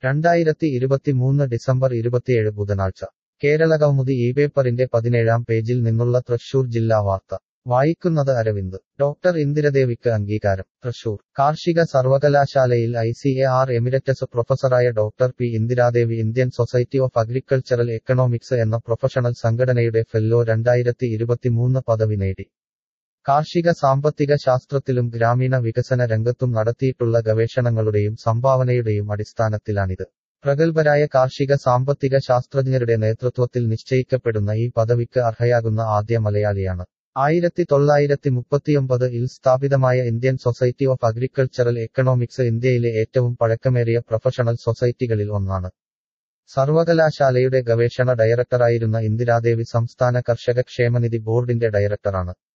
രണ്ടായിരത്തി ഇരുപത്തിമൂന്ന് ഡിസംബർ ഇരുപത്തിയേഴ് ബുധനാഴ്ച കേരളകൗമുദി ഈ പേപ്പറിന്റെ പതിനേഴാം പേജിൽ നിന്നുള്ള തൃശൂർ ജില്ലാ വാർത്ത വായിക്കുന്നത് അരവിന്ദ് ഡോക്ടർ ഇന്ദിരദേവിക്ക് അംഗീകാരം തൃശൂർ കാർഷിക സർവകലാശാലയിൽ I C A R emeritus പ്രൊഫസറായ doctor P Indiradevi Indian society of agricultural economics എന്ന പ്രൊഫഷണൽ സംഘടനയുടെ ഫെല്ലോ രണ്ടായിരത്തി ഇരുപത്തിമൂന്ന് പദവി നേടി കാർഷിക സാമ്പത്തിക ശാസ്ത്രത്തിലും ഗ്രാമീണ വികസന രംഗത്തും നടത്തിയിട്ടുള്ള ഗവേഷണങ്ങളുടെയും സംഭാവനയുടെയും അടിസ്ഥാനത്തിലാണിത് പ്രഗത്ഭരായ കാർഷിക സാമ്പത്തിക ശാസ്ത്രജ്ഞരുടെ നേതൃത്വത്തിൽ നിശ്ചയിക്കപ്പെടുന്ന ഈ പദവിക്ക് അർഹയാകുന്ന ആദ്യ മലയാളിയാണ് ആയിരത്തി തൊള്ളായിരത്തി മുപ്പത്തിയൊമ്പത് ഇൽ സ്ഥാപിതമായ Indian society of agricultural economics ഇന്ത്യയിലെ ഏറ്റവും പഴക്കമേറിയ പ്രൊഫഷണൽ സൊസൈറ്റികളിൽ ഒന്നാണ് സർവകലാശാലയുടെ ഗവേഷണ ഡയറക്ടറായിരുന്ന ഇന്ദിരാദേവി സംസ്ഥാന കർഷക ക്ഷേമനിധി ബോർഡിന്റെ ഡയറക്ടറാണ്